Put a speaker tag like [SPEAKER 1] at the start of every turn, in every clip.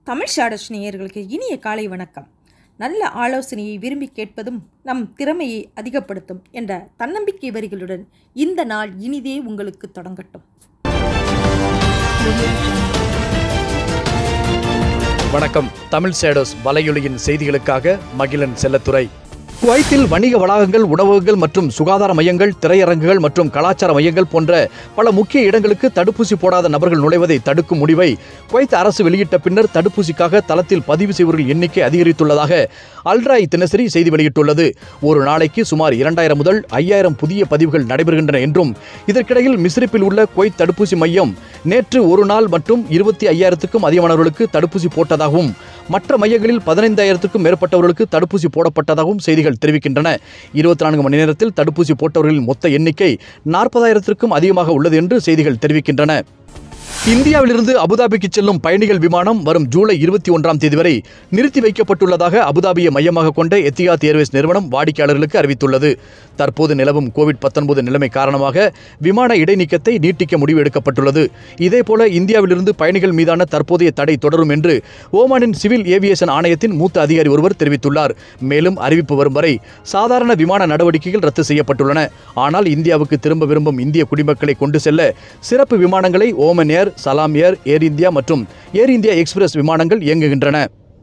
[SPEAKER 1] தமிழ் ஷாடஸ் நேயர்களுக்கு இனிய காலை வணக்கம் நல்ல ஆலோசனையை விரும்பி கேட்பதும் நம் திறமையை அதிகப்படுத்தும் என்ற தன்னம்பிக்கை வரிகளுடன் இந்த நாள் இனிதே உங்களுக்கு தொடங்கட்டும்
[SPEAKER 2] வணக்கம் தமிழ் சேடோஸ் வலையொலியின் செய்திகளுக்காக மகிழன் செல்லத்துறை குவைத்தில் வணிக வளாகங்கள் உணவகங்கள் மற்றும் சுகாதார மையங்கள் திரையரங்குகள் மற்றும் கலாச்சார மையங்கள் போன்ற பல முக்கிய இடங்களுக்கு தடுப்பூசி போடாத நபர்கள் நுழைவதை தடுக்கும் முடிவை குவைத் அரசு வெளியிட்ட பின்னர் தடுப்பூசிக்காக தளத்தில் பதிவு செய்வர்கள் எண்ணிக்கை அதிகரித்துள்ளதாக அல்ட்ராய் தினசரி செய்தி வெளியிட்டுள்ளது ஒரு நாளைக்கு சுமார் இரண்டாயிரம் முதல் ஐயாயிரம் புதிய பதிவுகள் நடைபெறுகின்றன என்றும் இதற்கிடையில் மிஸ்ரிப்பில் உள்ள குவைத் தடுப்பூசி மையம் நேற்று ஒரு நாள் மற்றும் இருபத்தி ஐயாயிரத்துக்கும் அதிகமானவர்களுக்கு தடுப்பூசி போட்டதாகவும் மற்ற மையங்களில் பதினைந்தாயிரத்துக்கும் மேற்பட்டவர்களுக்கு தடுப்பூசி போடப்பட்டதாகவும் செய்திகள் தெரிவிக்கின்றன இருபத்தி நான்கு மணி நேரத்தில் தடுப்பூசி போட்டவர்களின் மொத்த எண்ணிக்கை நாற்பதாயிரத்திற்கும் அதிகமாக உள்ளது என்று செய்திகள் தெரிவிக்கின்றன இந்தியாவிலிருந்து அபுதாபிக்கு செல்லும் பயணிகள் விமானம் வரும் ஜூலை இருபத்தி ஒன்றாம் தேதி வரை நிறுத்தி வைக்கப்பட்டுள்ளதாக அபுதாபியை மையமாக கொண்ட எத்தியாத் ஏர்வேஸ் நிறுவனம் வாடிக்கையாளர்களுக்கு அறிவித்துள்ளது தற்போது நிலவும் கோவிட் 19 நிலைமை காரணமாக விமான இடைநீக்கத்தை நீட்டிக்க முடிவு எடுக்கப்பட்டுள்ளது இதேபோல இந்தியாவிலிருந்து பயணிகள் மீதான தற்போதைய தடை தொடரும் என்று ஓமானின் சிவில் ஏவியேஷன் ஆணையத்தின் மூத்த அதிகாரி ஒருவர் தெரிவித்துள்ளார் மேலும் அறிவிப்பு வரும் வரை சாதாரண விமான நடவடிக்கைகள் ரத்து செய்யப்பட்டுள்ளன ஆனால் இந்தியாவுக்கு திரும்ப விரும்பும் இந்திய குடிமக்களை கொண்டு செல்ல சிறப்பு விமானங்களை ஓமன் ஏர் சலாம் ஏர் ஏர் இந்தியா மற்றும் ஏர் இந்தியா எக்ஸ்பிரஸ் விமானங்கள் இயங்குகின்றன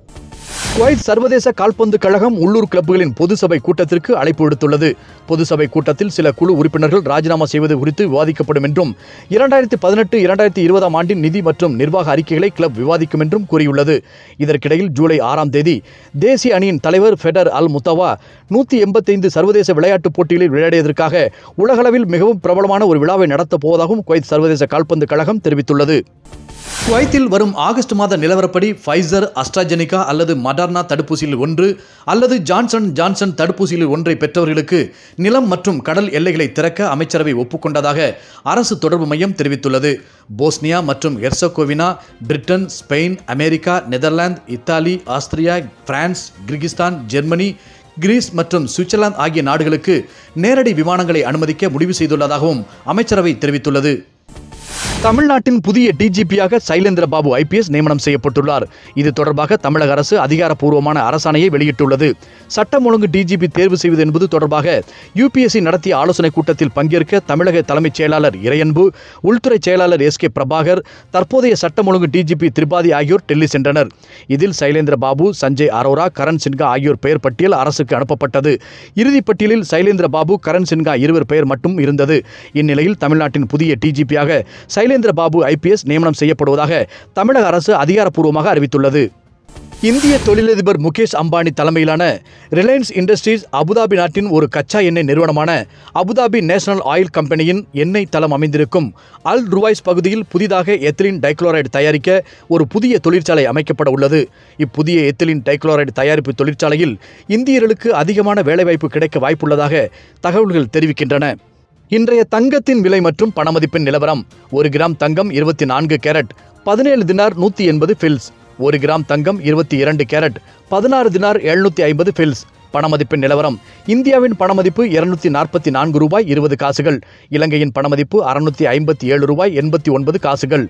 [SPEAKER 2] குவைத் சர்வதேச கால்பந்து கழகம் உள்ளூர் கிளப்புகளின் பொது சபை கூட்டத்திற்கு அழைப்பு விடுத்துள்ளது பொது சபை கூட்டத்தில் சில குழு உறுப்பினர்கள் ராஜினாமா செய்வது குறித்து விவாதிக்கப்படும் என்றும் இரண்டாயிரத்தி பதினெட்டு இரண்டாயிரத்தி இருபதாம் ஆண்டின் நிதி மற்றும் நிர்வாக அறிக்கைகளை கிளப் விவாதிக்கும் என்றும் கூறியுள்ளது இதற்கிடையில் ஜூலை ஆறாம் தேதி தேசிய அணியின் தலைவர் ஃபெடர் அல் முத்தவா நூற்றி எண்பத்தைந்து சர்வதேச விளையாட்டுப் போட்டிகளில் விளையாடியதற்காக உலகளவில் மிகவும் பிரபலமான ஒரு விழாவை நடத்தப் போவதாகவும் குவைத் சர்வதேச கால்பந்து கழகம் தெரிவித்துள்ளது குவைத்தில் வரும் ஆகஸ்ட் மாத நிலவரப்படி ஃபைசர் அஸ்ட்ராஜெனிகா அல்லது மடர்னா தடுப்பூசியில் ஒன்று அல்லது ஜான்சன் ஜான்சன் தடுப்பூசியில் ஒன்றை பெற்றவர்களுக்கு நிலம் மற்றும் கடல் எல்லைகளை திறக்க அமைச்சரவை ஒப்புக்கொண்டதாக அரசு தொடர்பு மையம் தெரிவித்துள்ளது போஸ்னியா மற்றும் Herzegovina Britain Spain America Netherlands Italy Austria France Kyrgyzstan Germany Greece மற்றும் சுவிட்சர்லாந்து ஆகிய நாடுகளுக்கு நேரடி விமானங்களை அனுமதிக்க முடிவு செய்துள்ளதாகவும் அமைச்சரவை தெரிவித்துள்ளது தமிழ்நாட்டின் புதிய டிஜிபியாக சைலேந்திர பாபு ஐபிஎஸ் நியமனம் செய்யப்பட்டுள்ளார் இது தொடர்பாக தமிழக அரசு அதிகாரப்பூர்வமான அரசாணையை வெளியிட்டுள்ளது சட்டம் ஒழுங்கு டிஜிபி தேர்வு செய்வது என்பது தொடர்பாக யுபிஎஸ்சி நடத்திய ஆலோசனைக் கூட்டத்தில் பங்கேற்க தமிழக தலைமைச் செயலாளர் இறையன்பு உள்துறை செயலாளர் எஸ் கே பிரபாகர் தற்போதைய சட்டம் ஒழுங்கு டிஜிபி திரிபாதி ஆகியோர் டெல்லி சென்றனர் இதில் சைலேந்திர பாபு சஞ்சய் அரோரா கரண் சின்ஹா ஆகியோர் பெயர் பட்டியல் அரசுக்கு அனுப்பப்பட்டது இறுதிப் பட்டியலில் சைலேந்திர பாபு கரண் சின்ஹா இருவர் பெயர் மட்டும் இருந்தது இந்நிலையில் தமிழ்நாட்டின் புதிய டிஜிபியாக சைலேந்திர பாபு ஐபிஎஸ் நியமனம் செய்யப்படுவதாக தமிழக அரசு அதிகாரப்பூர்வமாக அறிவித்துள்ளது இந்திய தொழிலதிபர் முகேஷ் அம்பானி தலைமையிலான ரிலையன்ஸ் இண்டஸ்ட்ரீஸ் அபுதாபி நாட்டின் ஒரு கச்சா எண்ணெய் நிறுவனமான அபுதாபி நேஷனல் ஆயில் கம்பெனியின் எண்ணெய் தளம் அமைந்திருக்கும் அல் ருவாய்ஸ் பகுதியில் புதிதாக எத்திலின் டைக்ளோரைடு தயாரிக்க ஒரு புதிய தொழிற்சாலை அமைக்கப்பட உள்ளது இப்புதிய எத்திலின் டைக்ளோரைடு தயாரிப்பு தொழிற்சாலையில் இந்தியர்களுக்கு அதிகமான வேலைவாய்ப்பு கிடைக்க வாய்ப்புள்ளதாக தகவல்கள் தெரிவிக்கின்றன இன்றைய தங்கத்தின் விலை மற்றும் பணமதிப்பின் நிலவரம் ஒரு கிராம் தங்கம் இருபத்தி நான்கு கேரட் பதினேழு தினார் நூற்றி எண்பது ஃபில்ஸ் ஒரு கிராம் தங்கம் இருபத்தி இரண்டு கேரட் பதினாறு தினார் எழுநூற்றி ஐம்பது ஃபில்ஸ் பணமதிப்பின் நிலவரம் இந்தியாவின் பணமதிப்பு இருநூத்தி நாற்பத்தி நான்கு ரூபாய் இருபது காசுகள் இலங்கையின் பணமதிப்பு அறுநூத்தி ஐம்பத்தி ஏழு ரூபாய் எண்பத்தி ஒன்பது காசுகள்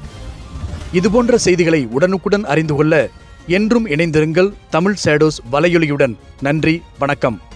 [SPEAKER 2] இதுபோன்ற செய்திகளை உடனுக்குடன் அறிந்து கொள்ள என்றும் இணைந்திருங்கள் தமிழ் சேடோஸ் வலையொலியுடன் நன்றி வணக்கம்